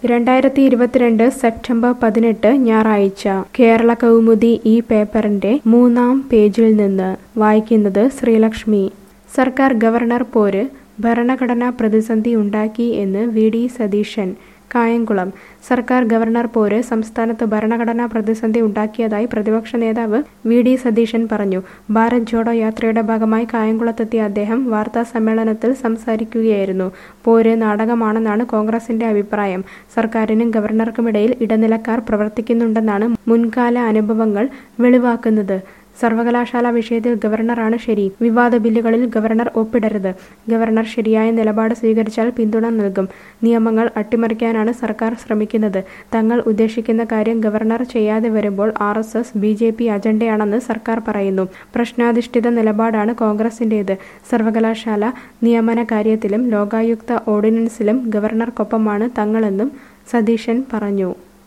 രണ്ടായിരത്തി ഇരുപത്തിരണ്ട് സെപ്റ്റംബർ പതിനെട്ട് ഞായറാഴ്ച കേരള കൗമുദി ഈ പേപ്പറിന്റെ മൂന്നാം പേജിൽ നിന്ന് വായിക്കുന്നത് ശ്രീലക്ഷ്മി സർക്കാർ ഗവർണർ പോര് ഭരണഘടനാ പ്രതിസന്ധി ഉണ്ടാക്കി എന്ന് വി ഡി സതീശൻ കായംകുളം സർക്കാർ ഗവർണർ പോര് സംസ്ഥാനത്ത് ഭരണഘടനാ പ്രതിസന്ധി ഉണ്ടാക്കിയതായി പ്രതിപക്ഷ നേതാവ് വി ഡി സതീശൻ പറഞ്ഞു ഭാരത് ജോഡോ യാത്രയുടെ ഭാഗമായി കായംകുളത്തെത്തിയ അദ്ദേഹം വാർത്താ സമ്മേളനത്തിൽ സംസാരിക്കുകയായിരുന്നു പോര് നാടകമാണെന്നാണ് കോൺഗ്രസിന്റെ അഭിപ്രായം സർക്കാരിനും ഗവർണർക്കുമിടയിൽ ഇടനിലക്കാർ പ്രവർത്തിക്കുന്നുണ്ടെന്നാണ് മുൻകാല അനുഭവങ്ങൾ വെളിവാക്കുന്നത് സർവകലാശാല വിഷയത്തിൽ ഗവർണറാണ് ശരി വിവാദ ബില്ലുകളിൽ ഗവർണർ ഒപ്പിടരുത് ഗവർണർ ശരിയായ നിലപാട് സ്വീകരിച്ചാൽ പിന്തുണ നൽകും നിയമങ്ങൾ അട്ടിമറിക്കാനാണ് സർക്കാർ ശ്രമിക്കുന്നത് തങ്ങൾ ഉദ്ദേശിക്കുന്ന കാര്യം ഗവർണർ ചെയ്യാതെ വരുമ്പോൾ R S S B J P അജണ്ടയാണെന്ന് സർക്കാർ പറയുന്നു പ്രശ്നാധിഷ്ഠിത നിലപാടാണ് കോൺഗ്രസിന്റേത് സർവകലാശാല നിയമന കാര്യത്തിലും ലോകായുക്ത ഓർഡിനൻസിലും ഗവർണർക്കൊപ്പമാണ് തങ്ങളെന്നും സതീശൻ പറഞ്ഞു